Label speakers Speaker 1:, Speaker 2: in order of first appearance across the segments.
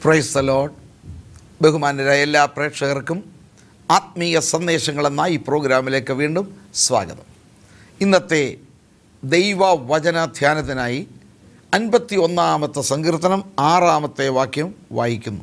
Speaker 1: praise the load ബഹുമാനരായ എല്ലാ പ്രേക്ഷകർക്കും ആത്മീയ സന്ദേശങ്ങളെന്ന ഈ പ്രോഗ്രാമിലേക്ക് വീണ്ടും സ്വാഗതം ഇന്നത്തെ ദൈവ വചന ധ്യാനത്തിനായി അൻപത്തി ഒന്നാമത്തെ സങ്കീർത്തനം ആറാമത്തെ വാക്യം വായിക്കുന്നു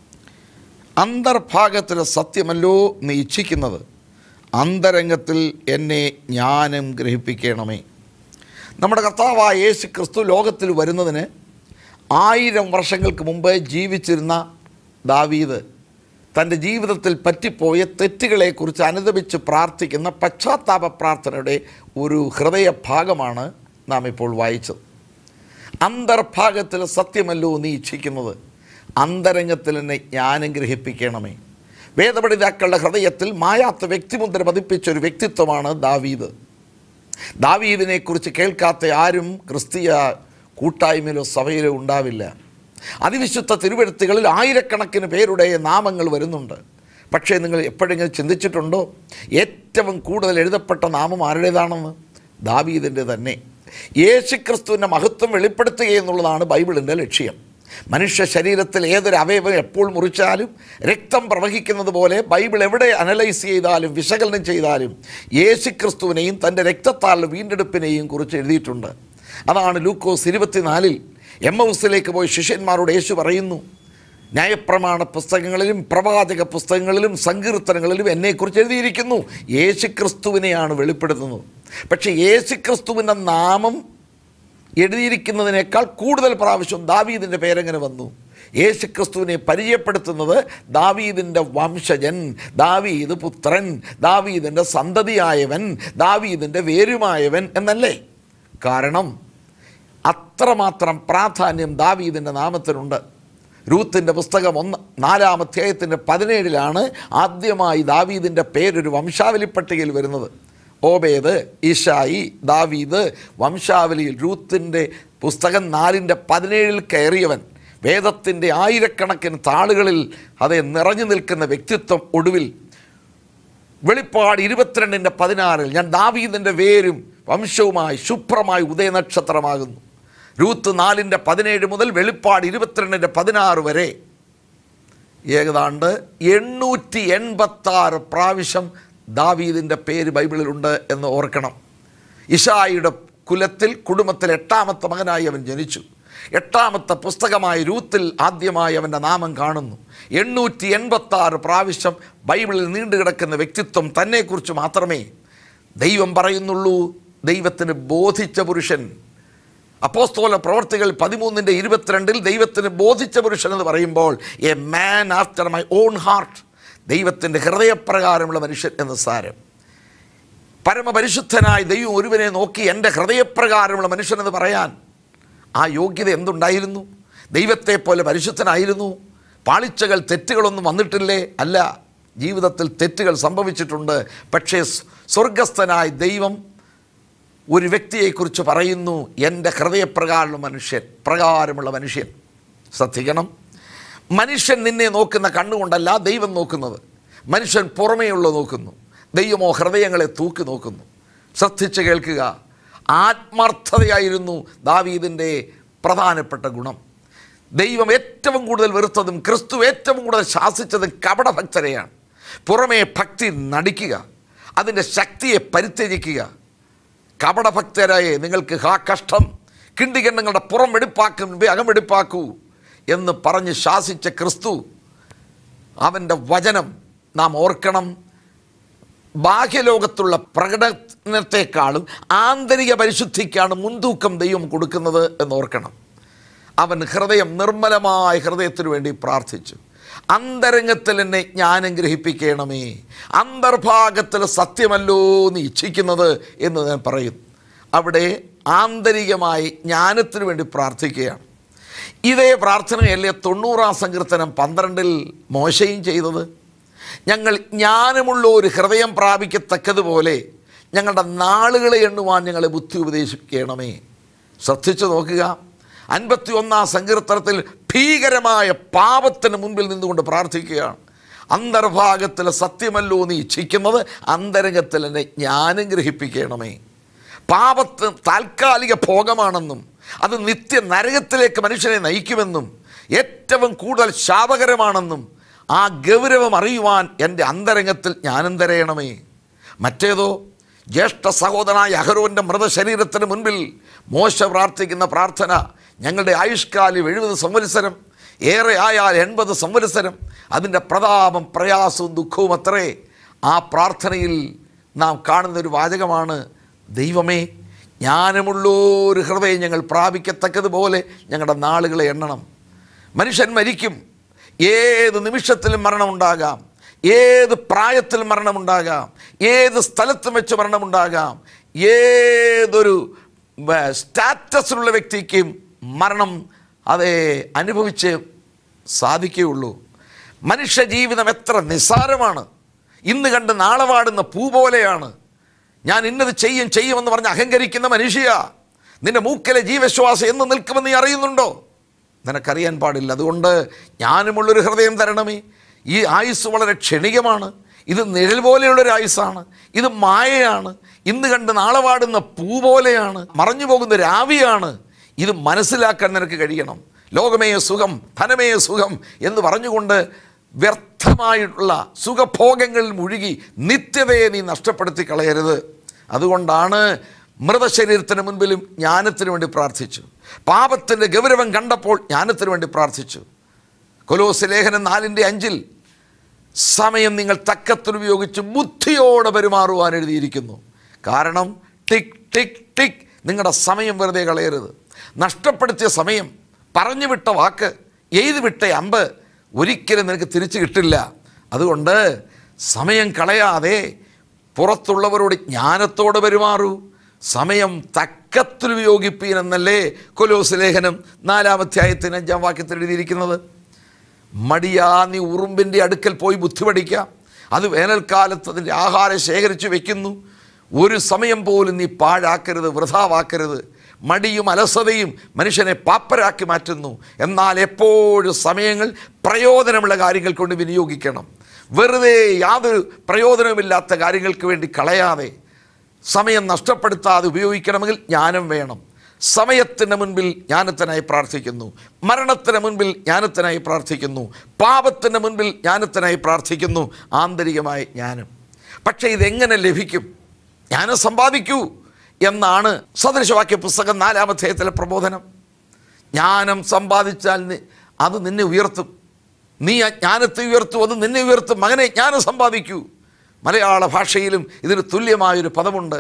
Speaker 1: അന്തർഭാഗത്തിലെ സത്യമല്ലോ നീ ഇച്ഛിക്കുന്നത് അന്തരംഗത്തിൽ എന്നെ ജ്ഞാനം ഗ്രഹിപ്പിക്കണമേ നമ്മുടെ കർത്താവായ യേശു ക്രിസ്തു ലോകത്തിൽ വരുന്നതിന് ആയിരം വർഷങ്ങൾക്ക് മുമ്പ് ജീവിച്ചിരുന്ന ദാവീദ് തൻ്റെ ജീവിതത്തിൽ പറ്റിപ്പോയ തെറ്റുകളെക്കുറിച്ച് അനുദപിച്ച് പ്രാർത്ഥിക്കുന്ന പശ്ചാത്താപ പ്രാർത്ഥനയുടെ ഒരു ഹൃദയഭാഗമാണ് നാം ഇപ്പോൾ വായിച്ചത് അന്തർഭാഗത്തിൽ സത്യമല്ലോ നീ ഇച്ഛിക്കുന്നത് അന്തരംഗത്തിൽ എന്നെ ജ്ഞാനം ഗ്രഹിപ്പിക്കണമേ വേദപഠിതാക്കളുടെ ഹൃദയത്തിൽ മായാത്ത വ്യക്തിമുദ്ര പതിപ്പിച്ച ഒരു വ്യക്തിത്വമാണ് ദാവീദ് ദാവീദിനെക്കുറിച്ച് കേൾക്കാത്ത ആരും ക്രിസ്തീയ കൂട്ടായ്മയിലോ സഭയിലോ ഉണ്ടാവില്ല അതിവിശുദ്ധ തിരുവെഴുത്തുകളിൽ ആയിരക്കണക്കിന് പേരുടെ നാമങ്ങൾ വരുന്നുണ്ട് പക്ഷേ നിങ്ങൾ എപ്പോഴെങ്കിലും ചിന്തിച്ചിട്ടുണ്ടോ ഏറ്റവും കൂടുതൽ എഴുതപ്പെട്ട നാമം ആരുടേതാണെന്ന് ദാവീദിൻ്റെ തന്നെ യേശുക്രിസ്തുവിൻ്റെ മഹത്വം വെളിപ്പെടുത്തുക എന്നുള്ളതാണ് ബൈബിളിൻ്റെ ലക്ഷ്യം മനുഷ്യ ശരീരത്തിൽ ഏതൊരു അവയവം എപ്പോൾ മുറിച്ചാലും രക്തം പ്രവഹിക്കുന്നത് പോലെ ബൈബിൾ എവിടെ അനലൈസ് ചെയ്താലും വിശകലനം ചെയ്താലും യേശുക്രിസ്തുവിനെയും തൻ്റെ രക്തത്താൽ വീണ്ടെടുപ്പിനെയും കുറിച്ച് എഴുതിയിട്ടുണ്ട് അതാണ് ലൂക്കോസ് ഇരുപത്തിനാലിൽ എം ഹൗസിലേക്ക് പോയി ശിഷ്യന്മാരോട് യേശു പറയുന്നു ന്യായപ്രമാണ പുസ്തകങ്ങളിലും പ്രവാചക പുസ്തകങ്ങളിലും സങ്കീർത്തനങ്ങളിലും എന്നെക്കുറിച്ച് എഴുതിയിരിക്കുന്നു യേശുക്രിസ്തുവിനെയാണ് വെളിപ്പെടുത്തുന്നത് പക്ഷേ യേശുക്രിസ്തുവിൻ്റെ നാമം എഴുതിയിരിക്കുന്നതിനേക്കാൾ കൂടുതൽ പ്രാവശ്യം ദാവീദിൻ്റെ പേരെങ്ങനെ വന്നു യേശുക്രിസ്തുവിനെ പരിചയപ്പെടുത്തുന്നത് ദാവീദിൻ്റെ വംശജൻ ദാവീദ് പുത്രൻ ദാവീദിൻ്റെ സന്തതിയായവൻ ദാവീദിൻ്റെ വേരുമായവൻ എന്നല്ലേ കാരണം അത്രമാത്രം പ്രാധാന്യം ദാവീദിൻ്റെ നാമത്തിനുണ്ട് രൂത്തിൻ്റെ പുസ്തകം ഒന്ന് നാലാം അധ്യായത്തിൻ്റെ പതിനേഴിലാണ് ആദ്യമായി ദാവീദിൻ്റെ പേരൊരു വംശാവലി പട്ടികയിൽ വരുന്നത് ഓബേദ് ഇഷായി ദാവീദ് വംശാവലിയിൽ രൂത്തിൻ്റെ പുസ്തകം നാലിൻ്റെ പതിനേഴിൽ കയറിയവൻ വേദത്തിൻ്റെ ആയിരക്കണക്കിന് താളുകളിൽ അതേ നിറഞ്ഞു നിൽക്കുന്ന വ്യക്തിത്വം ഒടുവിൽ വെളിപ്പാട് ഇരുപത്തിരണ്ടിൻ്റെ പതിനാറിൽ ഞാൻ ദാവീദിൻ്റെ വേരും വംശവുമായി ശുഭ്രമായി ഉദയനക്ഷത്രമാകുന്നു രൂത്ത് നാലിൻ്റെ പതിനേഴ് മുതൽ വെളിപ്പാട് ഇരുപത്തിരണ്ടിൻ്റെ പതിനാറ് വരെ ഏതാണ്ട് എണ്ണൂറ്റി എൺപത്താറ് പ്രാവശ്യം ദാവീദിൻ്റെ പേര് ബൈബിളിലുണ്ട് എന്ന് ഓർക്കണം ഇഷായിയുടെ കുലത്തിൽ കുടുംബത്തിൽ എട്ടാമത്തെ മകനായി അവൻ ജനിച്ചു എട്ടാമത്തെ പുസ്തകമായ രൂത്തിൽ ആദ്യമായി അവൻ്റെ നാമം കാണുന്നു എണ്ണൂറ്റി എൺപത്താറ് പ്രാവശ്യം ബൈബിളിൽ നീണ്ടുകിടക്കുന്ന വ്യക്തിത്വം തന്നെക്കുറിച്ച് മാത്രമേ ദൈവം പറയുന്നുള്ളൂ ദൈവത്തിന് ബോധിച്ച പുരുഷൻ അപ്പോസ്തോല പ്രവർത്തികൾ പതിമൂന്നിൻ്റെ ഇരുപത്തിരണ്ടിൽ ദൈവത്തിന് ബോധിച്ച പുരുഷൻ എന്ന് പറയുമ്പോൾ a man after my own heart ദൈവത്തിൻ്റെ ഹൃദയപ്രകാരമുള്ള മനുഷ്യൻ എന്ന് സാരം പരമപരിശുദ്ധനായ ദൈവം ഒരുവനെ നോക്കി എൻ്റെ ഹൃദയപ്രകാരമുള്ള മനുഷ്യനെന്ന് പറയാൻ ആ യോഗ്യത എന്തുണ്ടായിരുന്നു ദൈവത്തെ പോലെ പരിശുദ്ധനായിരുന്നു പാളിച്ചകൾ തെറ്റുകളൊന്നും വന്നിട്ടില്ലേ അല്ല ജീവിതത്തിൽ തെറ്റുകൾ സംഭവിച്ചിട്ടുണ്ട് പക്ഷേ സ്വർഗസ്ഥനായ ദൈവം ഒരു വ്യക്തിയെക്കുറിച്ച് പറയുന്നു എൻ്റെ ഹൃദയപ്രകാരമുള്ള മനുഷ്യൻ പ്രകാരമുള്ള മനുഷ്യൻ ശ്രദ്ധിക്കണം മനുഷ്യൻ നിന്നെ നോക്കുന്ന കണ്ണുകൊണ്ടല്ല ദൈവം നോക്കുന്നത് മനുഷ്യൻ പുറമേയുള്ള നോക്കുന്നു ദൈവമോ ഹൃദയങ്ങളെ തൂക്കി നോക്കുന്നു ശ്രദ്ധിച്ച് കേൾക്കുക ആത്മാർത്ഥതയായിരുന്നു ദാവീദിൻ്റെ പ്രധാനപ്പെട്ട ഗുണം ദൈവം ഏറ്റവും കൂടുതൽ വെറുത്തതും ക്രിസ്തു ഏറ്റവും കൂടുതൽ ശാസിച്ചതും കപടഭക്തരെയാണ് പുറമേ ഭക്തി നടിക്കുക അതിൻ്റെ ശക്തിയെ പരിത്യജിക്കുക കപടഭക്തരായ നിങ്ങൾക്ക് ഹാ കഷ്ടം കിണ്ടികണ്ണങ്ങളുടെ പുറം വെടിപ്പാക്കും മുമ്പേ അകമെടുപ്പാക്കൂ എന്ന് പറഞ്ഞ് ശാസിച്ച ക്രിസ്തു അവൻ്റെ വചനം നാം ഓർക്കണം ബാഹ്യലോകത്തുള്ള പ്രകടനത്തെക്കാളും ആന്തരിക പരിശുദ്ധിക്കാണ് മുൻതൂക്കം ദൈവം കൊടുക്കുന്നത് എന്ന് ഓർക്കണം അവൻ ഹൃദയം നിർമ്മലമായ ഹൃദയത്തിനു വേണ്ടി പ്രാർത്ഥിച്ചു അന്തരംഗത്തിൽ എന്നെ ജ്ഞാനം ഗ്രഹിപ്പിക്കണമേ അന്തർഭാഗത്തിൽ സത്യമല്ലോ നീ ഇച്ഛിക്കുന്നത് എന്ന് ഞാൻ പറയുന്നു അവിടെ ആന്തരികമായി ജ്ഞാനത്തിനു വേണ്ടി പ്രാർത്ഥിക്കുകയാണ് ഇതേ പ്രാർത്ഥനയല്ലേ തൊണ്ണൂറാം സങ്കീർത്തനം പന്ത്രണ്ടിൽ മോശയും ചെയ്തത് ഞങ്ങൾ ജ്ഞാനമുള്ള ഒരു ഹൃദയം പ്രാപിക്കത്തക്കതുപോലെ ഞങ്ങളുടെ നാളുകളെ എണ്ണുവാൻ ഞങ്ങളെ ബുദ്ധി ഉപദേശിക്കണമേ ശ്രദ്ധിച്ചു നോക്കുക അൻപത്തി ഒന്നാം സങ്കീർത്തനത്തിൽ ഭീകരമായ പാപത്തിന് മുൻപിൽ നിന്നുകൊണ്ട് പ്രാർത്ഥിക്കുകയാണ് അന്തർഭാഗത്തിലെ സത്യമല്ലോ നീ ഇച്ഛിക്കുന്നത് അന്തരംഗത്തിൽ എന്നെ ജ്ഞാനം ഗ്രഹിപ്പിക്കണമേ പാപത്ത് താൽക്കാലിക ഭോഗമാണെന്നും അത് നിത്യ നരകത്തിലേക്ക് മനുഷ്യനെ നയിക്കുമെന്നും ഏറ്റവും കൂടുതൽ ശാപകരമാണെന്നും ആ ഗൗരവം അറിയുവാൻ എൻ്റെ അന്തരംഗത്തിൽ ജ്ഞാനം തരയണമേ മറ്റേതോ ജ്യേഷ്ഠ സഹോദരനായ അഹരോൻ്റെ മൃതശരീരത്തിന് മുൻപിൽ മോശ പ്രാർത്ഥിക്കുന്ന പ്രാർത്ഥന ഞങ്ങളുടെ ആയുഷ്കാലം എഴുപത് സംവത്സരം ഏറെ ആയാൽ എൺപത് സംവത്സരം അതിൻ്റെ പ്രതാപം പ്രയാസവും ദുഃഖവും അത്രേ ആ പ്രാർത്ഥനയിൽ നാം കാണുന്ന ഒരു വാചകമാണ് ദൈവമേ ജ്ഞാനമുള്ളൊരു ഹൃദയം ഞങ്ങൾ പ്രാപിക്കത്തക്കതുപോലെ ഞങ്ങളുടെ നാളുകളെ എണ്ണണം മനുഷ്യൻ മരിക്കും ഏത് നിമിഷത്തിലും മരണമുണ്ടാകാം ഏത് പ്രായത്തിൽ മരണമുണ്ടാകാം ഏത് സ്ഥലത്തും വെച്ച് മരണമുണ്ടാകാം ഏതൊരു വ- സ്റ്റാറ്റസിലുള്ള വ്യക്തിക്കും മരണം അതെ അനുഭവിച്ച് സാധിക്കുകയുള്ളൂ മനുഷ്യ ജീവിതം എത്ര നിസ്സാരമാണ് ഇന്ന് കണ്ട് നാളെ വാടുന്ന പൂ പോലെയാണ് ഞാൻ ഇന്നത് ചെയ്യും ചെയ്യുമെന്ന് പറഞ്ഞ് അഹങ്കരിക്കുന്ന മനുഷ്യ നിന്റെ മൂക്കിലെ ജീവശ്വാസം എന്ന് നിൽക്കുമെന്ന് നീ അറിയുന്നുണ്ടോ നിനക്കറിയാൻ പാടില്ല അതുകൊണ്ട് ജ്ഞാനമുള്ളൊരു ഹൃദയം തരണമേ ഈ ആയുസ് വളരെ ക്ഷണികമാണ് ഇത് നിഴൽ പോലെയുള്ളൊരു ആയുസ്സാണ് ഇത് മായയാണ് ഇന്ന് കണ്ട് നാളെ വാടുന്ന പൂ പോലെയാണ് മറഞ്ഞു പോകുന്ന രാവിയാണ് ഇത് മനസ്സിലാക്കാൻ നിനക്ക് കഴിയണം ലോകമേ സുഖം ധനമേ സുഖം എന്ന് പറഞ്ഞുകൊണ്ട് വ്യർത്ഥമായിട്ടുള്ള സുഖഭോഗങ്ങളിൽ മുഴുകി നിത്യതയെ നീ നഷ്ടപ്പെടുത്തി കളയരുത് അതുകൊണ്ടാണ് മൃതശരീരത്തിന് മുൻപിലും ജ്ഞാനത്തിന് വേണ്ടി പ്രാർത്ഥിച്ചു പാപത്തിൻ്റെ ഗൗരവം കണ്ടപ്പോൾ ജ്ഞാനത്തിന് വേണ്ടി പ്രാർത്ഥിച്ചു കൊലോസ് ലേഖനം നാലിൻ്റെ അഞ്ചിൽ സമയം നിങ്ങൾ തക്കത്തിൽ ഉപയോഗിച്ച് ബുദ്ധിയോടെ പെരുമാറുവാൻ എഴുതിയിരിക്കുന്നു കാരണം ടിക് ടിക് ടിക് നിങ്ങളുടെ സമയം വെറുതെ കളയരുത് നഷ്ടപ്പെടുത്തിയ സമയം പറഞ്ഞു വിട്ട വാക്ക് എഴുതി വിട്ട അമ്പ് ഒരിക്കലും നിനക്ക് തിരിച്ചു കിട്ടില്ല അതുകൊണ്ട് സമയം കളയാതെ പുറത്തുള്ളവരോട് ജ്ഞാനത്തോടെ പെരുമാറൂ സമയം തക്കത്തിൽ ഉപയോഗിപ്പീൻ എന്നല്ലേ കൊലോസ് ലേഖനം നാലാമധ്യായത്തിന് അഞ്ചാം വാക്യത്തിൽ എഴുതിയിരിക്കുന്നത് മടിയാ നീ ഉറുമ്പിൻ്റെ അടുക്കൽ പോയി ബുദ്ധി പഠിക്കാം അത് വേനൽക്കാലത്ത് അതിൻ്റെ ആഹാരം ശേഖരിച്ചു വെക്കുന്നു ഒരു സമയം പോലും നീ പാഴാക്കരുത് വൃഥാവാക്കരുത് മടിയും അലസതയും മനുഷ്യനെ പാപ്പരാക്കി മാറ്റുന്നു എന്നാൽ എപ്പോഴും സമയങ്ങൾ പ്രയോജനമുള്ള കാര്യങ്ങൾ കൊണ്ട് വിനിയോഗിക്കണം വെറുതെ യാതൊരു പ്രയോജനവുമില്ലാത്ത കാര്യങ്ങൾക്ക് വേണ്ടി കളയാതെ സമയം നഷ്ടപ്പെടുത്താതെ ഉപയോഗിക്കണമെങ്കിൽ ജ്ഞാനം വേണം സമയത്തിന് മുൻപിൽ ജ്ഞാനത്തിനായി പ്രാർത്ഥിക്കുന്നു മരണത്തിന് മുൻപിൽ ജ്ഞാനത്തിനായി പ്രാർത്ഥിക്കുന്നു പാപത്തിന് മുൻപിൽ ജ്ഞാനത്തിനായി പ്രാർത്ഥിക്കുന്നു ആന്തരികമായ ജ്ഞാനം പക്ഷേ ഇതെങ്ങനെ ലഭിക്കും ജ്ഞാനം സമ്പാദിക്കൂ എന്നാണ് സദൃശവാക്യ പുസ്തകം നാലാമധ്യായത്തിലെ പ്രബോധനം ജ്ഞാനം സമ്പാദിച്ചാൽ നി- അത് നിന്നെ ഉയർത്തും നീ ആ ജ്ഞാനത്തെ ഉയർത്തും അത് നിന്നെ ഉയർത്തും മകനെ ജ്ഞാനം സമ്പാദിക്കൂ മലയാള ഭാഷയിലും ഇതിന് തുല്യമായൊരു പദമുണ്ട്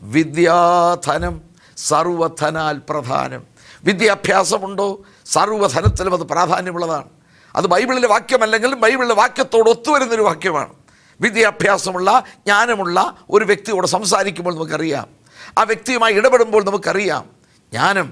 Speaker 1: വിദ്യാധനം സർവധനാൽ പ്രധാനം വിദ്യാഭ്യാസമുണ്ടോ സർവധനത്തിലും അത് പ്രാധാന്യമുള്ളതാണ് അത് ബൈബിളിലെ വാക്യമല്ലെങ്കിലും ബൈബിളിലെ വാക്യത്തോട് ഒത്തുവരുന്നൊരു വാക്യമാണ് വിദ്യാഭ്യാസമുള്ള ജ്ഞാനമുള്ള ഒരു വ്യക്തിയോട് സംസാരിക്കുമ്പോൾ നമുക്കറിയാം ആ വ്യക്തിയുമായി ഇടപെടുമ്പോൾ നമുക്കറിയാം ജ്ഞാനം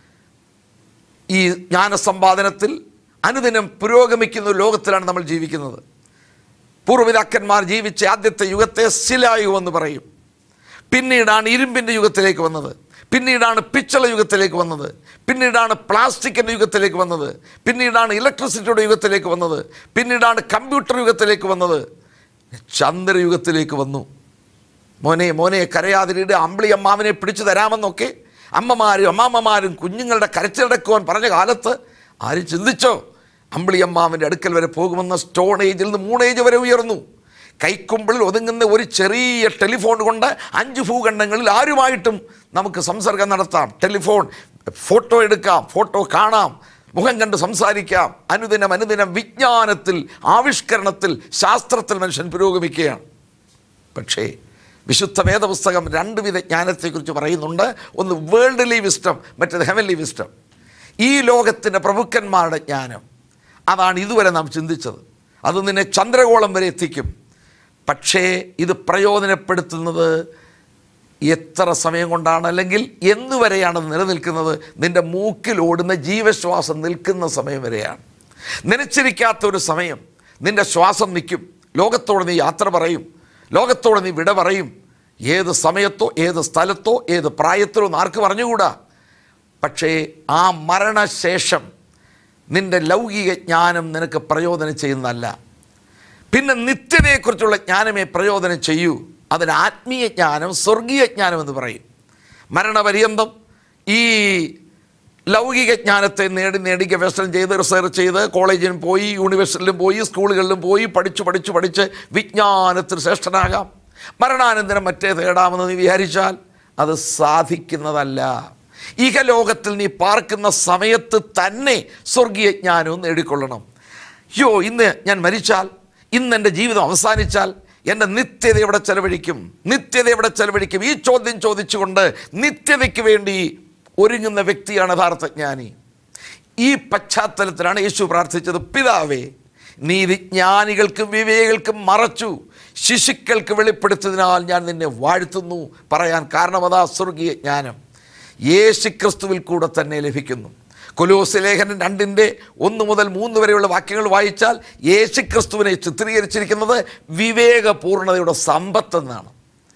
Speaker 1: ഈ ജ്ഞാനസമ്പാദനത്തിൽ അനുദിനം പുരോഗമിക്കുന്ന ഒരു ലോകത്തിലാണ് നമ്മൾ ജീവിക്കുന്നത് പൂർവ്വപിതാക്കന്മാർ ജീവിച്ച ആദ്യത്തെ യുഗത്തെ ശിലായുഗം എന്ന് പറയും പിന്നീടാണ് ഇരുമ്പിൻ്റെ യുഗത്തിലേക്ക് വന്നത് പിന്നീടാണ് പിച്ചള യുഗത്തിലേക്ക് വന്നത് പിന്നീടാണ് പ്ലാസ്റ്റിക്കിൻ്റെ യുഗത്തിലേക്ക് വന്നത് പിന്നീടാണ് ഇലക്ട്രിസിറ്റിയുടെ യുഗത്തിലേക്ക് വന്നത് പിന്നീടാണ് കമ്പ്യൂട്ടർ യുഗത്തിലേക്ക് വന്നത് ചന്ദ്രയുഗത്തിലേക്ക് വന്നു മോനെ മോനെ കരയാതിരിയുടെ അമ്പിളി അമ്മാവനെ പിടിച്ചു തരാമെന്നൊക്കെ അമ്മമാരും അമ്മാമ്മമാരും കുഞ്ഞുങ്ങളുടെ കരച്ചിലടക്കുവാൻ പറഞ്ഞ കാലത്ത് ആരും ചിന്തിച്ചോ അമ്പിളി അമ്മാവൻ്റെ അടുക്കൽ വരെ പോകുമെന്ന സ്റ്റോൺ ഏജിൽ നിന്ന് മൂൺ ഏജ് വരെ ഉയർന്നു കൈക്കുമ്പിളിൽ ഒതുങ്ങുന്ന ഒരു ചെറിയ ടെലിഫോൺ കൊണ്ട് അഞ്ച് ഭൂഖണ്ഡങ്ങളിൽ ആരുമായിട്ടും നമുക്ക് സംസർഗം നടത്താം ടെലിഫോൺ ഫോട്ടോ എടുക്കാം ഫോട്ടോ കാണാം മുഖം കണ്ട് സംസാരിക്കാം അനുദിനം അനുദിനം വിജ്ഞാനത്തിൽ ആവിഷ്കരണത്തിൽ ശാസ്ത്രത്തിൽ മനുഷ്യൻ പുരോഗമിക്കുകയാണ് പക്ഷേ വിശുദ്ധ വേദപുസ്തകം രണ്ട് വിധ ജ്ഞാനത്തെക്കുറിച്ച് പറയുന്നുണ്ട് ഒന്ന് വേൾഡ്ലി വിസ്റ്റം മറ്റേത് ഹെവൻലി വിസ്റ്റം ഈ ലോകത്തിൻ്റെ പ്രഭുക്കന്മാരുടെ ജ്ഞാനം അതാണ് ഇതുവരെ നാം ചിന്തിച്ചത് അത് നിന്നെ ചന്ദ്രഗോളം വരെ എത്തിക്കും പക്ഷേ ഇത് പ്രയോജനപ്പെടുത്തുന്നത് എത്ര സമയം കൊണ്ടാണ് അല്ലെങ്കിൽ എന്ന് വരെയാണ് നിലനിൽക്കുന്നത് നിൻ്റെ മൂക്കിൽ ഓടുന്ന ജീവശ്വാസം നിൽക്കുന്ന സമയം വരെയാണ് നനച്ചിരിക്കാത്ത ഒരു സമയം നിൻ്റെ ശ്വാസം നിൽക്കും ലോകത്തോട് നീ യാത്ര പറയും ലോകത്തോട് നീ വിട പറയും ഏത് സമയത്തോ ഏത് സ്ഥലത്തോ ഏത് പ്രായത്തിലോ എന്ന് ആർക്ക് പറഞ്ഞുകൂടാ പക്ഷേ ആ മരണശേഷം നിൻ്റെ ലൗകിക ജ്ഞാനം നിനക്ക് പ്രയോജനം ചെയ്യുന്നതല്ല പിന്നെ നിത്യതയെക്കുറിച്ചുള്ള ജ്ഞാനമേ പ്രയോജനം ചെയ്യൂ അതിന് ആത്മീയ ജ്ഞാനം സ്വർഗീയ ജ്ഞാനം എന്ന് പറയും മരണപര്യന്തം ഈ ലൗകിക ജ്ഞാനത്തെ നേടി നേടി ഗവേഷണം ചെയ്ത് റിസർച്ച് ചെയ്ത് കോളേജിലും പോയി യൂണിവേഴ്സിറ്റിയിലും പോയി സ്കൂളുകളിലും പോയി പഠിച്ചു പഠിച്ചു പഠിച്ച് വിജ്ഞാനത്തിൽ ശ്രേഷ്ഠനാകാം മരണാനന്തരം മറ്റേ തേടാമെന്ന് നീ വിചാരിച്ചാൽ അത് സാധിക്കുന്നതല്ല ഇഹലോകത്തിൽ നീ പാർക്കുന്ന സമയത്ത് തന്നെ സ്വർഗീയ ജ്ഞാനവും നേടിക്കൊള്ളണം യോ ഇന്ന് ഞാൻ മരിച്ചാൽ ഇന്ന് എൻ്റെ ജീവിതം അവസാനിച്ചാൽ എൻ്റെ നിത്യത എവിടെ ചെലവഴിക്കും നിത്യത എവിടെ ചെലവഴിക്കും ഈ ചോദ്യം ചോദിച്ചുകൊണ്ട് നിത്യതയ്ക്ക് വേണ്ടി ഒരുങ്ങുന്ന വ്യക്തിയാണ് യഥാർത്ഥ ജ്ഞാനി ഈ പശ്ചാത്തലത്തിലാണ് യേശു പ്രാർത്ഥിച്ചത് പിതാവേ നീതി ജ്ഞാനികൾക്കും വിവേകൾക്കും മറച്ചു ശിശുക്കൾക്ക് വെളിപ്പെടുത്തതിനാൽ ഞാൻ നിന്നെ വാഴ്ത്തുന്നു പറയാൻ കാരണമതാ സ്വർഗീയ ജ്ഞാനം യേശുക്രിസ്തുവിൽ കൂടെ തന്നെ ലഭിക്കുന്നു കൊലോസ് ലേഖനം രണ്ടിൻ്റെ ഒന്ന് മുതൽ മൂന്ന് വരെയുള്ള വാക്യങ്ങൾ വായിച്ചാൽ യേശുക്രിസ്തുവിനെ ചിത്രീകരിച്ചിരിക്കുന്നത് വിവേകപൂർണതയുടെ സമ്പത്തെന്നാണ്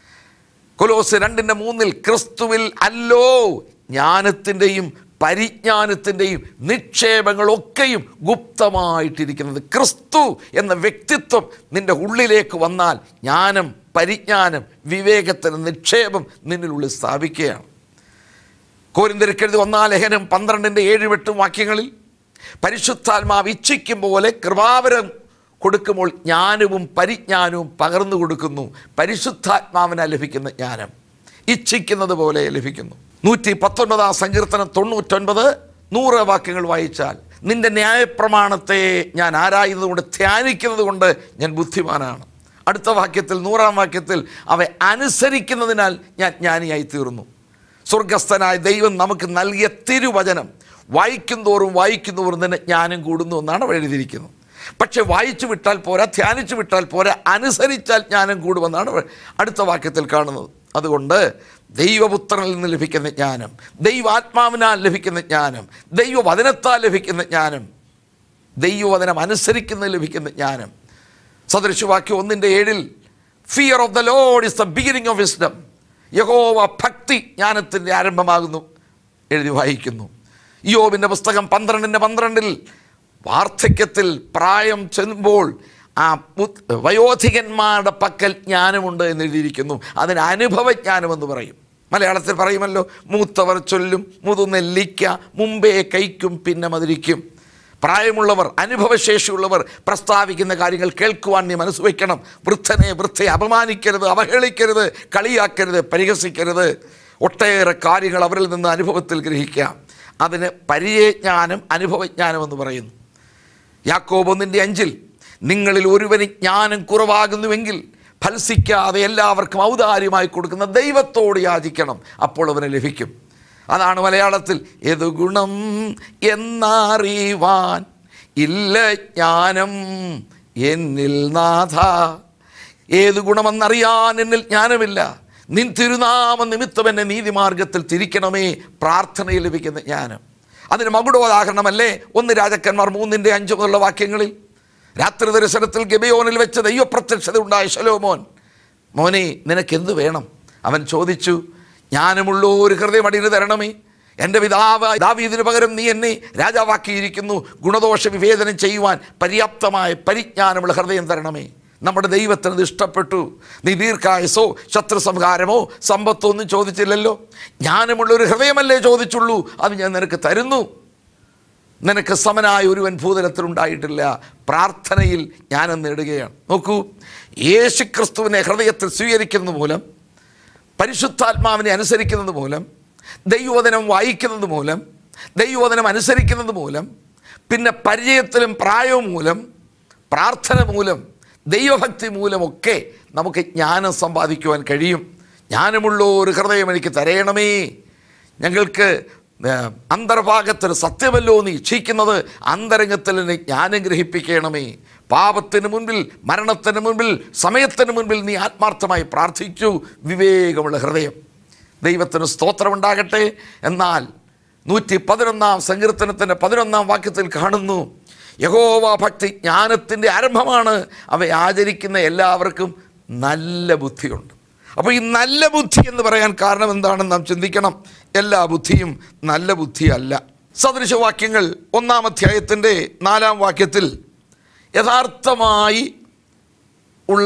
Speaker 1: കൊലോസ് രണ്ടിൻ്റെ മൂന്നിൽ ക്രിസ്തുവിൽ അല്ലോ ജ്ഞാനത്തിൻ്റെയും പരിജ്ഞാനത്തിൻ്റെയും നിക്ഷേപങ്ങളൊക്കെയും ഗുപ്തമായിട്ടിരിക്കുന്നത് ക്രിസ്തു എന്ന വ്യക്തിത്വം നിൻ്റെ ഉള്ളിലേക്ക് വന്നാൽ ജ്ഞാനം പരിജ്ഞാനം വിവേകത്തിന് നിക്ഷേപം നിന്നിനുള്ളിൽ സ്ഥാപിക്കുകയാണ് കോരിന്തിരക്കെഴുതി ഒന്നാം ലേഖനം പന്ത്രണ്ടിൻ്റെ ഏഴ് എട്ടും വാക്യങ്ങളിൽ പരിശുദ്ധാത്മാവ് ഇച്ഛിക്കും പോലെ കൃപാവരം കൊടുക്കുമ്പോൾ ജ്ഞാനവും പരിജ്ഞാനവും പകർന്നു കൊടുക്കുന്നു പരിശുദ്ധാത്മാവിനാൽ ലഭിക്കുന്ന ജ്ഞാനം ഇച്ഛിക്കുന്നത് പോലെ ലഭിക്കുന്നു നൂറ്റി പത്തൊൻപതാം സങ്കീർത്തനം തൊണ്ണൂറ്റൊൻപത് നൂറ് വാക്യങ്ങൾ വായിച്ചാൽ നിന്റെ ന്യായപ്രമാണത്തെ ഞാൻ ആരായുന്നത് ധ്യാനിക്കുന്നത് കൊണ്ട് ഞാൻ ബുദ്ധിമാനാണ് അടുത്ത വാക്യത്തിൽ നൂറാം വാക്യത്തിൽ അവ അനുസരിക്കുന്നതിനാൽ ഞാൻ ജ്ഞാനിയായി തീർന്നു സ്വർഗസ്ഥനായ ദൈവം നമുക്ക് നൽകിയ തിരുവചനം വായിക്കും തോറും വായിക്കുന്നവരും തന്നെ ജ്ഞാനം കൂടുന്നു എന്നാണ് അവിടെ എഴുതിയിരിക്കുന്നത് പക്ഷെ വായിച്ചു വിട്ടാൽ പോരാ ധ്യാനിച്ചു വിട്ടാൽ പോരാ അനുസരിച്ചാൽ ജ്ഞാനം കൂടുമെന്നാണ് അടുത്ത വാക്യത്തിൽ കാണുന്നത് അതുകൊണ്ട് ദൈവപുത്രനിൽ നിന്ന് ലഭിക്കുന്ന ജ്ഞാനം ദൈവാത്മാവിനാൽ ലഭിക്കുന്ന ജ്ഞാനം ദൈവവചനത്താൽ ലഭിക്കുന്ന ജ്ഞാനം ദൈവവചനം അനുസരിക്കുന്നതിൽ ലഭിക്കുന്ന ജ്ഞാനം സദൃശവാക്യം ഒന്നിൻ്റെ ഏഴിൽ fear of the Lord is the beginning of wisdom യഹോവ ഭക്തി ജ്ഞാനത്തിൻ്റെ ആരംഭമാകുന്നു എഴുതി വായിക്കുന്നു യോബിൻ്റെ പുസ്തകം പന്ത്രണ്ടിൻ്റെ പന്ത്രണ്ടിൽ വാർദ്ധക്യത്തിൽ പ്രായം ചെല്ലുമ്പോൾ ആ പു- വയോധികന്മാരുടെ പക്കൽ ജ്ഞാനമുണ്ട് എന്ന് എഴുതിയിരിക്കുന്നു അതിന് അനുഭവജ്ഞാനമെന്ന് പറയും മലയാളത്തിൽ പറയുമല്ലോ മൂത്തവർ ചൊല്ലും മുതുനെല്ലിക്ക മുമ്പേ കൈക്കും പിന്നെ മതിരിക്കും പ്രായമുള്ളവർ അനുഭവശേഷിയുള്ളവർ പ്രസ്താവിക്കുന്ന കാര്യങ്ങൾ കേൾക്കുവാൻ നീ മനസ്സ് വയ്ക്കണം വൃദ്ധനെ വൃദ്ധയെ അപമാനിക്കരുത് അവഹേളിക്കരുത് കളിയാക്കരുത് പരിഹസിക്കരുത് ഒട്ടേറെ കാര്യങ്ങൾ അവരിൽ നിന്ന് അനുഭവത്തിൽ ഗ്രഹിക്കാം അതിന് പരിചയജ്ഞാനം അനുഭവജ്ഞാനം എന്ന് പറയുന്നു യാക്കോബ് ഒന്നിൻ്റെ അഞ്ചിൽ നിങ്ങളിൽ ഒരുവന് ജ്ഞാനം കുറവാകുന്നുവെങ്കിൽ ഫൽസിക്കാതെ എല്ലാവർക്കും ഔദാര്യമായി കൊടുക്കുന്ന ദൈവത്തോട് യാചിക്കണം അപ്പോൾ അവന് ലഭിക്കും അതാണ് മലയാളത്തിൽ ഏതു ഗുണം എന്നറിവാൻ ഇല്ല ജ്ഞാനം എന്നിൽ നാഥ ഏത് ഗുണമെന്നറിയാൻ എന്നിൽ ജ്ഞാനമില്ല നിൻ തിരുനാമ നിമിത്തം എന്നെ നീതിമാർഗത്തിൽ തിരിക്കണമേ പ്രാർത്ഥനയിൽ ലഭിക്കുന്ന ജ്ഞാനം അതിന് മകുടോദാഹരണമല്ലേ ഒന്ന് രാജക്കന്മാർ മൂന്നിൻ്റെ അഞ്ച് മുതലുള്ള വാക്യങ്ങളിൽ രാത്രി ദർശനത്തിൽ ഗബിയോനിൽ വെച്ച് ദൈവപ്രത്യക്ഷത ഉണ്ടായ ശലോമോൻ മോനെ നിനക്കെന്ത് വേണം അവൻ ചോദിച്ചു ജ്ഞാനമുള്ള ഒരു ഹൃദയം അടിയിൽ തരണമേ എൻ്റെ പിതാവ് ദാവീദിന് പകരം നീ എന്നെ രാജാവാക്കിയിരിക്കുന്നു ഗുണദോഷ വിവേചനം ചെയ്യുവാൻ പര്യാപ്തമായ പരിജ്ഞാനമുള്ള ഹൃദയം തരണമേ നമ്മുടെ ദൈവത്തിന് ഇത് ഇഷ്ടപ്പെട്ടു നീ ദീർഘായുസോ ശത്രു സംഹാരമോ സമ്പത്തോ ഒന്നും ചോദിച്ചില്ലല്ലോ ജ്ഞാനമുള്ള ഒരു ഹൃദയമല്ലേ ചോദിച്ചുള്ളൂ അത് ഞാൻ നിനക്ക് തരുന്നു നിനക്ക് സമനായ ഒരുവൻ ഭൂതലത്തിലുണ്ടായിട്ടില്ല പ്രാർത്ഥനയിൽ ജ്ഞാനം നേടുകയാണ് നോക്കൂ യേശുക്രിസ്തുവിനെ ഹൃദയത്തിൽ സ്വീകരിക്കുന്നത് മൂലം പരിശുദ്ധാത്മാവിനെ അനുസരിക്കുന്നത് മൂലം ദൈവവചനം വായിക്കുന്നത് മൂലം ദൈവവചനം അനുസരിക്കുന്നത് മൂലം പിന്നെ പരിചയത്തിലും പ്രായവും മൂലം പ്രാർത്ഥന മൂലം ദൈവഭക്തി മൂലമൊക്കെ നമുക്ക് ജ്ഞാനം സമ്പാദിക്കുവാൻ കഴിയും ജ്ഞാനമുള്ള ഒരു ഹൃദയം എനിക്ക് തരയണമേ ഞങ്ങൾക്ക് ഏഹ്, അന്തർഭാഗത്തൊരു സത്യമല്ലോ നീ ഇച്ഛിക്കുന്നത് അന്തരംഗത്തിൽ എന്നെ ജ്ഞാനം ഗ്രഹിപ്പിക്കണമേ പാപത്തിന് മുൻപിൽ മരണത്തിന് മുൻപിൽ സമയത്തിന് മുൻപിൽ നീ ആത്മാർത്ഥമായി പ്രാർത്ഥിച്ചു വിവേകമുള്ള ഹൃദയം ദൈവത്തിന് സ്തോത്രമുണ്ടാകട്ടെ എന്നാൽ നൂറ്റി പതിനൊന്നാം സങ്കീർത്തനത്തിൻ്റെ പതിനൊന്നാം വാക്യത്തിൽ കാണുന്നു യഹോവ ഭക്തി ജ്ഞാനത്തിൻ്റെ ആരംഭമാണ് അവ ആചരിക്കുന്ന എല്ലാവർക്കും നല്ല ബുദ്ധിയുണ്ട് അപ്പോൾ ഈ നല്ല ബുദ്ധി എന്ന് പറയാൻ കാരണം എന്താണെന്ന് നാം ചിന്തിക്കണം എല്ലാ ബുദ്ധിയും നല്ല ബുദ്ധിയല്ല സദൃശവാക്യങ്ങൾ ഒന്നാം അധ്യായത്തിൻ്റെ നാലാം വാക്യത്തിൽ യഥാർത്ഥമായി ഉള്ള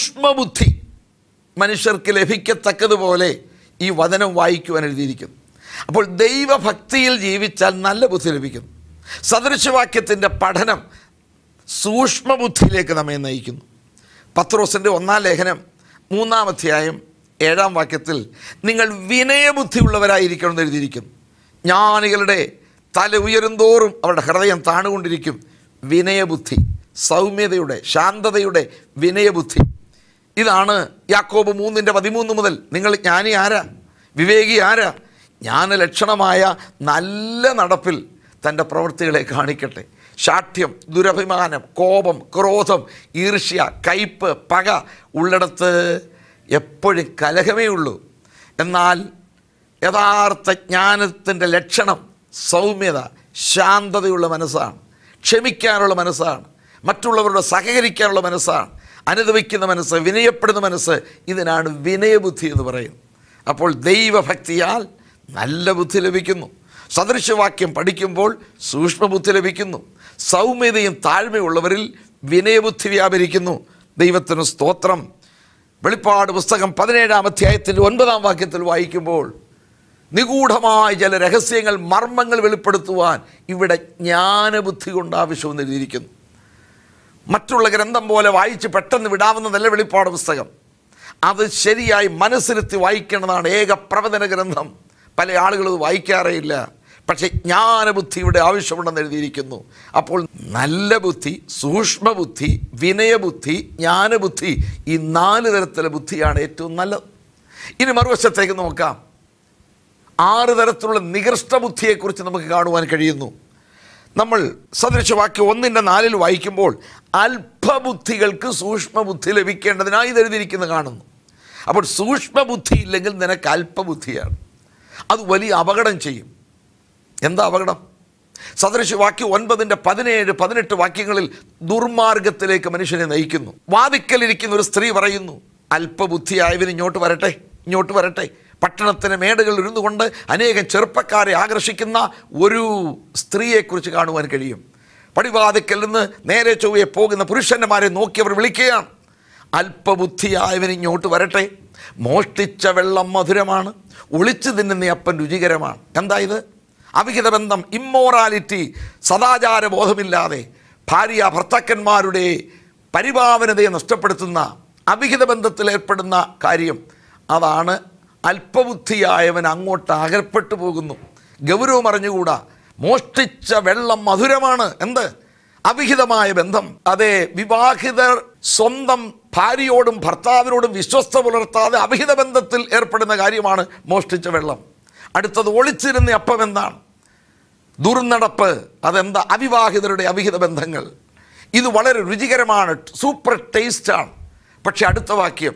Speaker 1: സൂക്ഷ്മബുദ്ധി മനുഷ്യർക്ക് ലഭിക്കത്തക്കതുപോലെ ഈ വചനം വായിക്കുവാൻ എഴുതിയിരിക്കുന്നു അപ്പോൾ ദൈവഭക്തിയിൽ ജീവിച്ചാൽ നല്ല ബുദ്ധി ലഭിക്കുന്നു സദൃശവാക്യത്തിൻ്റെ പഠനം സൂക്ഷ്മബുദ്ധിയിലേക്ക് നമ്മെ നയിക്കുന്നു പത്രോസിൻ്റെ ഒന്നാം ലേഖനം മൂന്നാം അധ്യായം ഏഴാം വാക്യത്തിൽ നിങ്ങൾ വിനയബുദ്ധിയുള്ളവരായിരിക്കണമെന്ന് എഴുതിയിരിക്കുന്നു ജ്ഞാനികളുടെ തല ഉയരുന്തോറും അവരുടെ ഹൃദയം താണുകൊണ്ടിരിക്കും വിനയബുദ്ധി സൗമ്യതയുടെ ശാന്തതയുടെ വിനയബുദ്ധി ഇതാണ് യാക്കോബ് മൂന്നിൻ്റെ പതിമൂന്ന് മുതൽ നിങ്ങൾ ജ്ഞാനി ആരാ വിവേകി ആരാ ജ്ഞാനലക്ഷണമായ നല്ല നടപ്പിൽ തൻ്റെ പ്രവൃത്തികളെ കാണിക്കട്ടെ ശാഠ്യം ദുരഭിമാനം കോപം ക്രോധം ഈർഷ്യ കയ്പ് പക ഉള്ളിടത്ത് എപ്പോഴും കലഹമേ ഉള്ളൂ എന്നാൽ യഥാർത്ഥ ജ്ഞാനത്തിൻ്റെ ലക്ഷണം സൗമ്യത ശാന്തതയുള്ള മനസ്സാണ് ക്ഷമിക്കാനുള്ള മനസ്സാണ് മറ്റുള്ളവരോട് സഹകരിക്കാനുള്ള മനസ്സാണ് അനുദവിക്കുന്ന മനസ്സ് വിനയപ്പെടുന്ന മനസ്സ് ഇതിനാണ് വിനയബുദ്ധി എന്ന് പറയുന്നത് അപ്പോൾ ദൈവഭക്തിയാൽ നല്ല ബുദ്ധി ലഭിക്കുന്നു സദൃശവാക്യം പഠിക്കുമ്പോൾ സൂക്ഷ്മബുദ്ധി ലഭിക്കുന്നു സൗമ്യതയും താഴ്മയുള്ളവരിൽ വിനയബുദ്ധി വ്യാപരിക്കുന്നു ദൈവത്തിന് സ്തോത്രം വെളിപ്പാട് പുസ്തകം പതിനേഴാം അധ്യായത്തിൻ്റെ ഒൻപതാം വാക്യത്തിൽ വായിക്കുമ്പോൾ നിഗൂഢമായ ചില രഹസ്യങ്ങൾ മർമ്മങ്ങൾ വെളിപ്പെടുത്തുവാൻ ഇവിടെ ജ്ഞാനബുദ്ധി കൊണ്ട് ആവശ്യമെന്ന് എഴുതിയിരിക്കുന്നു മറ്റുള്ള ഗ്രന്ഥം പോലെ വായിച്ച് പെട്ടെന്ന് വിടാവുന്നതല്ല വെളിപ്പാട് പുസ്തകം അത് ശരിയായി മനസ്സിരുത്തി വായിക്കേണ്ടതാണ് ഏക പ്രവചന ഗ്രന്ഥം പല ആളുകളും ഇത് വായിക്കാറേയില്ല പക്ഷേ ജ്ഞാനബുദ്ധിയുടെ ആവശ്യമുണ്ടെന്ന് എഴുതിയിരിക്കുന്നു അപ്പോൾ നല്ല ബുദ്ധി സൂക്ഷ്മബുദ്ധി വിനയബുദ്ധി ജ്ഞാനബുദ്ധി ഈ നാല് തരത്തിലെ ബുദ്ധിയാണ് ഏറ്റവും നല്ലത് ഇനി മറുവശത്തേക്ക് നോക്കാം ആറ് തരത്തിലുള്ള നികൃഷ്ട ബുദ്ധിയെക്കുറിച്ച് നമുക്ക് കാണുവാൻ കഴിയുന്നു നമ്മൾ സദൃശവാക്യം ഒന്നിൻ്റെ നാലിൽ വായിക്കുമ്പോൾ അല്പബുദ്ധികൾക്ക് സൂക്ഷ്മബുദ്ധി ലഭിക്കേണ്ടതിനായി ഇത് എഴുതിയിരിക്കുന്നത് കാണുന്നു അപ്പോൾ സൂക്ഷ്മബുദ്ധി ഇല്ലെങ്കിൽ നിനക്ക് അല്പബുദ്ധിയാണ് അത് വലിയ അപകടം ചെയ്യും എന്താ അപകടം സദൃശവാക്യം ഒൻപതിൻ്റെ പതിനേഴ് പതിനെട്ട് വാക്യങ്ങളിൽ ദുർമാർഗത്തിലേക്ക് മനുഷ്യനെ നയിക്കുന്നു വാതിക്കലിരിക്കുന്ന ഒരു സ്ത്രീ പറയുന്നു അല്പബുദ്ധിയായവന് ഇങ്ങോട്ട് വരട്ടെ ഇങ്ങോട്ട് വരട്ടെ പട്ടണത്തിന് മേടുകൾ ഇരുന്നു കൊണ്ട് അനേകം ചെറുപ്പക്കാരെ ആകർഷിക്കുന്ന ഒരു സ്ത്രീയെക്കുറിച്ച് കാണുവാൻ കഴിയും പടിവാതിക്കൽ നിന്ന് നേരെ ചൊവ്വയെ പോകുന്ന പുരുഷന്മാരെ നോക്കി അവർ വിളിക്കുകയാണ് അല്പബുദ്ധിയായവൻ ഇങ്ങോട്ട് വരട്ടെ മോഷ്ടിച്ച വെള്ളം മധുരമാണ് ഒളിച്ചു തിന്നുന്ന അപ്പൻ രുചികരമാണ് എന്താ ഇത് അവിഹിത ബന്ധം ഇമ്മോറാലിറ്റി സദാചാര ബോധമില്ലാതെ ഭാര്യ ഭർത്താക്കന്മാരുടെ പരിഭാവനതയെ നഷ്ടപ്പെടുത്തുന്ന അവിഹിത ബന്ധത്തിൽ ഏർപ്പെടുന്ന കാര്യം അതാണ് അല്പബുദ്ധിയായവൻ അങ്ങോട്ട് അകൽപ്പെട്ടു പോകുന്നു ഗൗരവം അറിഞ്ഞുകൂടാ മോഷ്ടിച്ച വെള്ളം മധുരമാണ് എന്ത് അവിഹിതമായ ബന്ധം അതെ വിവാഹിതർ സ്വന്തം ഭാര്യയോടും ഭർത്താവിനോടും വിശ്വസ്ത പുലർത്താതെ അവിഹിത ബന്ധത്തിൽ ഏർപ്പെടുന്ന കാര്യമാണ് മോഷ്ടിച്ച വെള്ളം അടുത്തത് ഒളിച്ചിരുന്ന അപ്പം എന്താണ് ദുർനടപ്പ് അതെന്താ അവിവാഹിതരുടെ അവിഹിത ബന്ധങ്ങൾ ഇത് വളരെ രുചികരമാണ് സൂപ്പർ ടേസ്റ്റാണ് പക്ഷെ അടുത്ത വാക്യം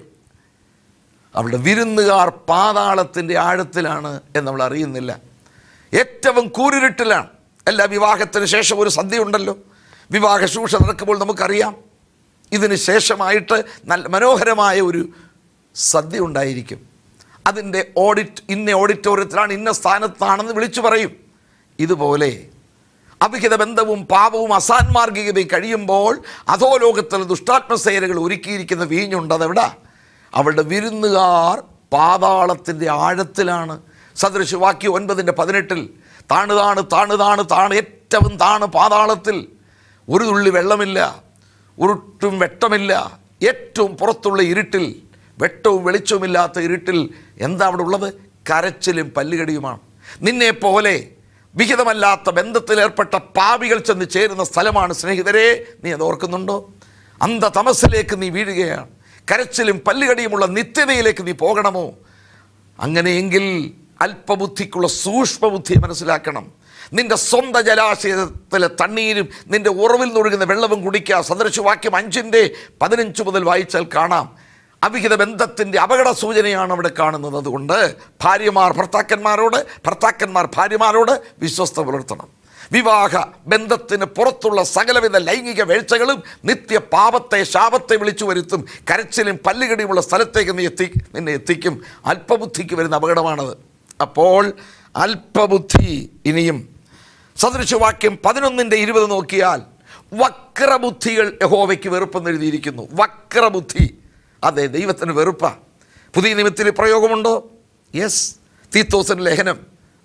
Speaker 1: അവളുടെ വിരുന്നുകാർ പാതാളത്തിൻ്റെ ആഴത്തിലാണ് എന്ന് നമ്മൾ അറിയുന്നില്ല ഏറ്റവും കൂരിരുട്ടിലാണ് എല്ലാ വിവാഹത്തിന് ശേഷം ഒരു സദ്യ ഉണ്ടല്ലോ വിവാഹ ശൂഷ നടക്കുമ്പോൾ നമുക്കറിയാം ഇതിന് ശേഷമായിട്ട് നല്ല മനോഹരമായ ഒരു സദ്യ ഉണ്ടായിരിക്കും അതിൻ്റെ ഓഡിറ്റ് ഇന്ന ഓഡിറ്റോറിയത്തിലാണ് ഇന്ന സ്ഥാനത്താണെന്ന് വിളിച്ചു പറയും ഇതുപോലെ അവിഹിത ബന്ധവും പാപവും അസാൻമാർഗികതയും കഴിയുമ്പോൾ അധോ ലോകത്തിൽ ദുഷ്ടാത്മസേനകൾ ഒരുക്കിയിരിക്കുന്ന വീഞ്ഞുണ്ട് അതെവിടാ അവളുടെ വിരുന്നുകാർ പാതാളത്തിൻ്റെ ആഴത്തിലാണ് സദൃശവാക്യം ഒൻപതിൻ്റെ പതിനെട്ടിൽ താണ് താണ് താണ് താണ് താണ് ഏറ്റവും താണ് പാതാളത്തിൽ ഒരു തുള്ളി വെള്ളമില്ല ഉരുട്ടും വെട്ടമില്ല ഏറ്റവും പുറത്തുള്ള ഇരുട്ടിൽ വെട്ടവും വെളിച്ചവുമില്ലാത്ത ഇരുട്ടിൽ എന്താ അവിടെ ഉള്ളത് കരച്ചിലും പല്ലുകടിയുമാണ് നിന്നെ പോലെ വിഹിതമല്ലാത്ത ബന്ധത്തിലേർപ്പെട്ട പാപികൾ ചെന്ന് ചേരുന്ന സ്ഥലമാണ് സ്നേഹിതരെ നീ അത് ഓർക്കുന്നുണ്ടോ അന്ധ തമസിലേക്ക് നീ വീഴുകയാണ് കരച്ചിലും പല്ലുകടിയുമുള്ള നിത്യതയിലേക്ക് നീ പോകണമോ അങ്ങനെയെങ്കിൽ അല്പബുദ്ധിക്കുള്ള സൂക്ഷ്മബുദ്ധിയെ മനസ്സിലാക്കണം നിന്റെ സ്വന്തം ജലാശയത്തിലെ തണ്ണീരും നിന്റെ ഉറവിൽ നിന്നൊഴുകുന്ന വെള്ളവും കുടിക്കുക സദൃശവാക്യം അഞ്ചിൻ്റെ പതിനഞ്ച് മുതൽ വായിച്ചാൽ കാണാം അവിഹിത ബന്ധത്തിൻ്റെ അപകട സൂചനയാണ് അവിടെ കാണുന്നത് അതുകൊണ്ട് ഭാര്യമാർ ഭർത്താക്കന്മാരോട് ഭർത്താക്കന്മാർ ഭാര്യമാരോട് വിശ്വസ്ത പുലർത്തണം വിവാഹ ബന്ധത്തിന് പുറത്തുള്ള സകലവിധ ലൈംഗിക വീഴ്ചകളും നിത്യ പാപത്തെ ശാപത്തെ വിളിച്ചു വരുത്തും കരച്ചിലും പല്ലുകടിയുമുള്ള സ്ഥലത്തേക്ക് നീ എത്തി നിന്നെ എത്തിക്കും അല്പബുദ്ധിക്ക് വരുന്ന അപകടമാണത് അപ്പോൾ അല്പബുദ്ധി ഇനിയും സദൃശവാക്യം പതിനൊന്നിൻ്റെ ഇരുപത് നോക്കിയാൽ വക്രബുദ്ധികൾ യഹോവയ്ക്ക് വെറുപ്പെന്ന് എഴുതിയിരിക്കുന്നു വക്രബുദ്ധി അതെ ദൈവത്തിന് വെറുപ്പ പുതിയ നിമിത്തിൽ പ്രയോഗമുണ്ടോ യെസ് തീത്തോസിൻ്റെ ലേഖനം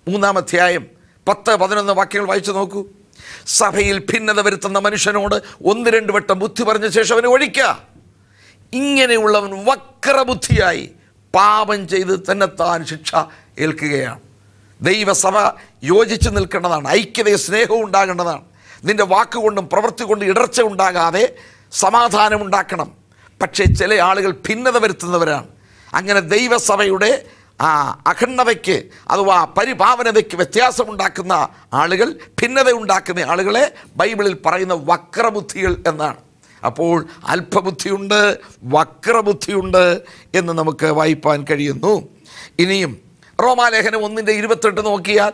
Speaker 1: മൂന്നാം അധ്യായം പത്ത് പതിനൊന്ന് വാക്യങ്ങൾ വായിച്ചു നോക്കൂ സഭയിൽ ഭിന്നത വരുത്തുന്ന മനുഷ്യനോട് ഒന്ന് രണ്ട് വട്ടം ബുദ്ധി പറഞ്ഞ ശേഷം അവനെ ഒഴിക്കുക ഇങ്ങനെയുള്ളവൻ വക്രബുദ്ധിയായി പാപം ചെയ്ത് തന്നെത്താൻ ശിക്ഷ ഏൽക്കുകയാണ് ദൈവസഭ യോജിച്ച് നിൽക്കേണ്ടതാണ് ഐക്യതയും സ്നേഹവും ഉണ്ടാകേണ്ടതാണ് നിന്റെ വാക്കുകൊണ്ടും പ്രവൃത്തി കൊണ്ടും ഇടർച്ച ഉണ്ടാകാതെ സമാധാനം ഉണ്ടാക്കണം പക്ഷേ ചില ആളുകൾ ഭിന്നത വരുത്തുന്നവരാണ് അങ്ങനെ ദൈവസഭയുടെ ആ അഖണ്ഡതയ്ക്ക് അഥവാ പരിഭാവനതയ്ക്ക് വ്യത്യാസമുണ്ടാക്കുന്ന ആളുകൾ ഭിന്നത ഉണ്ടാക്കുന്ന ആളുകളെ ബൈബിളിൽ പറയുന്ന വക്രബുദ്ധികൾ എന്നാണ് അപ്പോൾ അല്പബുദ്ധിയുണ്ട് വക്രബുദ്ധിയുണ്ട് എന്ന് നമുക്ക് വായിപ്പാൻ കഴിയുന്നു ഇനിയും റോമാലേഖനം ഒന്നിൻ്റെ ഇരുപത്തെട്ട് നോക്കിയാൽ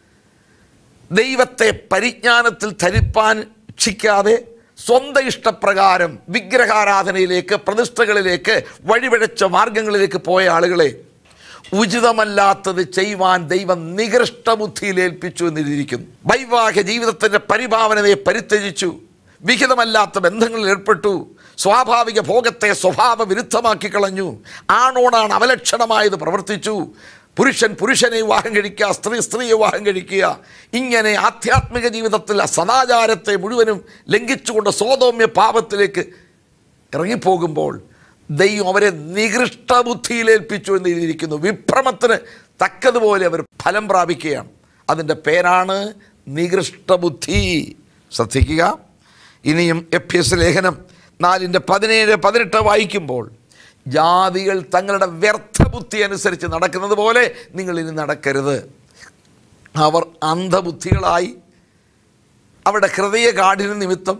Speaker 1: ദൈവത്തെ പരിജ്ഞാനത്തിൽ ധരിപ്പാൻ ഇച്ഛിക്കാതെ സ്വന്തം ഇഷ്ടപ്രകാരം വിഗ്രഹാരാധനയിലേക്ക് പ്രതിഷ്ഠകളിലേക്ക് വഴിപിഴച്ച മാർഗങ്ങളിലേക്ക് പോയ ആളുകളെ ഉചിതമല്ലാത്തത് ചെയ്യുവാൻ ദൈവം നികൃഷ്ട ബുദ്ധിയിൽ ഏൽപ്പിച്ചു എന്നിരിക്കുന്നു വൈവാഹിക ജീവിതത്തിൻ്റെ പരിഭാവനതയെ പരിത്യജിച്ചു വിഹിതമല്ലാത്ത ബന്ധങ്ങളിൽ ഏർപ്പെട്ടു സ്വാഭാവിക ഭോഗത്തെ സ്വഭാവ വിരുദ്ധമാക്കി കളഞ്ഞു ആണോടാണ് അവലക്ഷണമായത് പ്രവർത്തിച്ചു പുരുഷൻ പുരുഷനെ വിവാഹം കഴിക്കുക സ്ത്രീ സ്ത്രീയെ വിവാഹം കഴിക്കുക ഇങ്ങനെ ആധ്യാത്മിക ജീവിതത്തിൽ ആ സദാചാരത്തെ മുഴുവനും ലംഘിച്ചുകൊണ്ട് സ്വതോമ്യ പാപത്തിലേക്ക് ഇറങ്ങിപ്പോകുമ്പോൾ ദൈവം അവരെ നികൃഷ്ട ബുദ്ധിയിലേൽപ്പിച്ചു എന്ന് എഴുതിയിരിക്കുന്നു വിഭ്രമത്തിന് തക്കതുപോലെ അവർ ഫലം പ്രാപിക്കുകയാണ് അതിൻ്റെ പേരാണ് നികൃഷ്ട ബുദ്ധി ശ്രദ്ധിക്കുക ഇനിയും എഫ് എസ് ലേഖനം നാലിൻ്റെ പതിനേഴ് പതിനെട്ട് വായിക്കുമ്പോൾ ജാതികൾ തങ്ങളുടെ വ്യർത്ഥ ബുദ്ധി അനുസരിച്ച് നടക്കുന്നത് പോലെ നിങ്ങൾ ഇനി നടക്കരുത് അവർ അന്ധബുദ്ധികളായി അവരുടെ ഹൃദയകാഠിന നിമിത്തം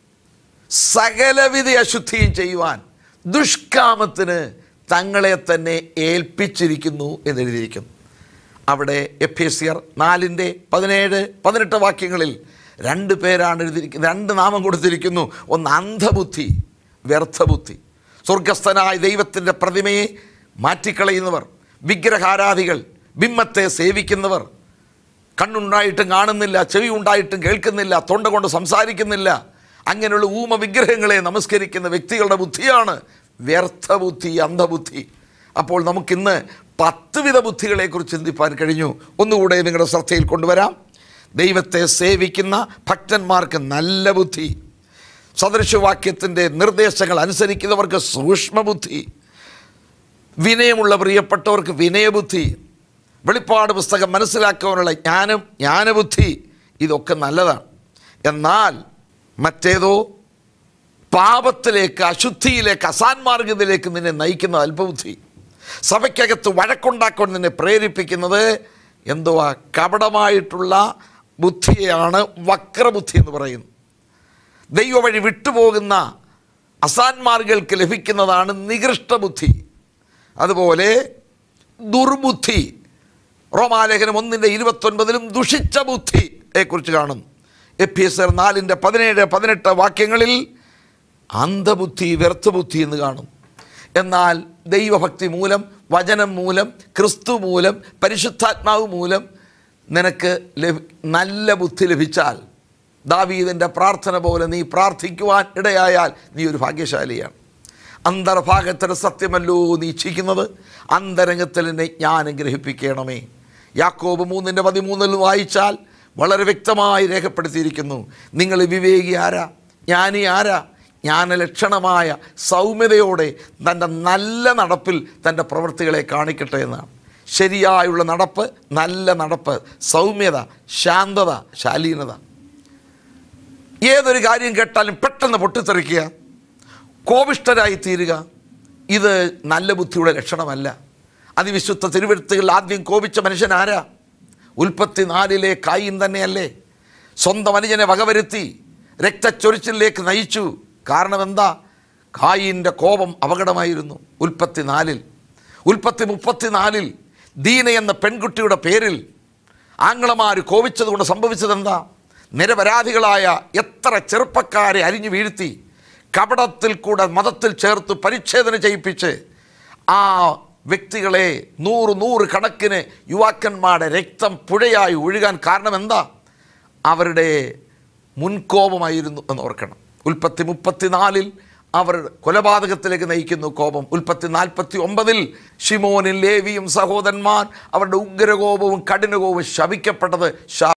Speaker 1: സകലവിധ അശുദ്ധിയും ചെയ്യുവാൻ ദുഷ്കാമത്തിന് തങ്ങളെ തന്നെ ഏൽപ്പിച്ചിരിക്കുന്നു എന്നെഴുതിയിരിക്കുന്നു അവിടെ എഫ് എസ് സിയർ നാലിൻ്റെ പതിനേഴ് പതിനെട്ട് വാക്യങ്ങളിൽ രണ്ട് പേരാണ് എഴുതിയിരിക്കുന്നത് രണ്ട് നാമം കൊടുത്തിരിക്കുന്നു ഒന്ന് അന്ധബുദ്ധി വ്യർത്ഥബുദ്ധി സ്വർഗസ്ഥനായ ദൈവത്തിൻ്റെ പ്രതിമയെ മാറ്റിക്കളയുന്നവർ വിഗ്രഹാരാധികൾ ബിംബത്തെ സേവിക്കുന്നവർ കണ്ണുണ്ടായിട്ടും കാണുന്നില്ല ചെവി ഉണ്ടായിട്ടും കേൾക്കുന്നില്ല തൊണ്ട കൊണ്ട് സംസാരിക്കുന്നില്ല അങ്ങനെയുള്ള ഊമ വിഗ്രഹങ്ങളെ നമസ്കരിക്കുന്ന വ്യക്തികളുടെ ബുദ്ധിയാണ് വ്യർത്ഥ ബുദ്ധി അന്ധബുദ്ധി അപ്പോൾ നമുക്കിന്ന് പത്ത് വിധ ബുദ്ധികളെക്കുറിച്ച് ചിന്തിപ്പാൻ കഴിഞ്ഞു ഒന്നുകൂടെ നിങ്ങളുടെ ശ്രദ്ധയിൽ കൊണ്ടുവരാം ദൈവത്തെ സേവിക്കുന്ന ഭക്തന്മാർക്ക് നല്ല ബുദ്ധി സദൃശവാക്യത്തിൻ്റെ നിർദ്ദേശങ്ങൾ അനുസരിക്കുന്നവർക്ക് സൂക്ഷ്മബുദ്ധി വിനയമുള്ള പ്രിയപ്പെട്ടവർക്ക് വിനയബുദ്ധി വെളിപ്പാട് പുസ്തകം മനസ്സിലാക്കുവാനുള്ള ജ്ഞാനം ജ്ഞാനബുദ്ധി ഇതൊക്കെ നല്ലതാണ് എന്നാൽ മറ്റേതോ പാപത്തിലേക്ക് അശുദ്ധിയിലേക്ക് അസാൻമാർഗത്തിലേക്ക് നിന്നെ നയിക്കുന്ന അല്പബുദ്ധി സഭയ്ക്കകത്ത് വഴക്കുണ്ടാക്കാൻ നിന്നെ പ്രേരിപ്പിക്കുന്നത് എന്തുവാ കപടമായിട്ടുള്ള ബുദ്ധിയെയാണ് വക്രബുദ്ധി എന്ന് പറയുന്നത് ദൈവ വഴി വിട്ടുപോകുന്ന അസാൻമാർഗങ്ങൾക്ക് ലഭിക്കുന്നതാണ് നികൃഷ്ട ബുദ്ധി അതുപോലെ ദുർബുദ്ധി റോമാലേഖനം ഒന്നിൻ്റെ ഇരുപത്തൊൻപതിലും ദുഷിച്ച ബുദ്ധിയെക്കുറിച്ച് കാണും എഫ് എസ് ആർ നാലിൻ്റെ പതിനേഴ് പതിനെട്ട് വാക്യങ്ങളിൽ അന്ധബുദ്ധി വ്യർത്ഥബുദ്ധി എന്ന് കാണും എന്നാൽ ദൈവഭക്തി മൂലം വചനം മൂലം ക്രിസ്തു മൂലം പരിശുദ്ധാത്മാവ് മൂലം നിനക്ക് ലഭി നല്ല ബുദ്ധി ലഭിച്ചാൽ ദാവീദിൻ്റെ പ്രാർത്ഥന പോലെ നീ പ്രാർത്ഥിക്കുവാൻ ഇടയായാൽ നീ ഒരു ഭാഗ്യശാലിയാണ് അന്തർഭാഗത്തിന് സത്യമല്ലോ നീ ഇച്ഛിക്കുന്നത് അന്തരംഗത്തിൽ എന്നെ ജ്ഞാനം ഗ്രഹിപ്പിക്കണമേ യാക്കോബ് മൂന്നിൻ്റെ പതിമൂന്നിൽ വായിച്ചാൽ വളരെ വ്യക്തമായി രേഖപ്പെടുത്തിയിരിക്കുന്നു നിങ്ങൾ വിവേകി ആരാ ജ്ഞാനി ആരാ ജ്ഞാനലക്ഷണമായ സൗമ്യതയോടെ തൻ്റെ നല്ല നടപ്പിൽ തൻ്റെ പ്രവൃത്തികളെ കാണിക്കട്ടെ എന്നാണ് ശരിയായുള്ള നടപ്പ് നല്ല നടപ്പ് സൗമ്യത ശാന്തത ശാലീനത ഏതൊരു കാര്യം കേട്ടാലും പെട്ടെന്ന് പൊട്ടിത്തെറിക്കുക കോപിഷ്ടരായി തീരുക ഇത് നല്ല ബുദ്ധിയുടെ ലക്ഷണമല്ല അതിവിശുദ്ധ തിരുവഴുത്തുകളിൽ ആദ്യം കോപിച്ച മനുഷ്യൻ ആരാ ഉൽപ്പത്തി നാലിലെ കായും തന്നെയല്ലേ സ്വന്തം അനുജനെ വകവരുത്തി രക്തച്ചൊരിച്ചിലേക്ക് നയിച്ചു കാരണം എന്താ കായിൻ്റെ കോപം അപകടമായിരുന്നു ഉൽപ്പത്തി നാലിൽ ഉൽപ്പത്തി മുപ്പത്തിനാലിൽ ദീന എന്ന പെൺകുട്ടിയുടെ പേരിൽ ആംഗ്ലമാർ കോപിച്ചതുകൊണ്ട് സംഭവിച്ചതെന്താ നിരപരാധികളായ എത്ര ചെറുപ്പക്കാരെ അരിഞ്ഞു വീഴ്ത്തി കപടത്തിൽ കൂടെ മതത്തിൽ ചേർത്ത് പരിച്ഛേദന ചെയ്യിപ്പിച്ച് ആ വ്യക്തികളെ നൂറ് നൂറ് കണക്കിന് യുവാക്കന്മാരുടെ രക്തം പുഴയായി ഒഴുകാൻ കാരണം എന്താ അവരുടെ മുൻകോപമായിരുന്നു എന്ന് ഓർക്കണം ഉൽപ്പത്തി മുപ്പത്തിനാലിൽ അവർ കൊലപാതകത്തിലേക്ക് നയിക്കുന്നു കോപം ഉൽപ്പത്തി നാൽപ്പത്തി ഒമ്പതിൽ ഷിമോനും ലേവിയും സഹോദരന്മാർ അവരുടെ ഉഗ്രകോപവും കഠിനകോപവും ശപിക്കപ്പെട്ടത് ശാ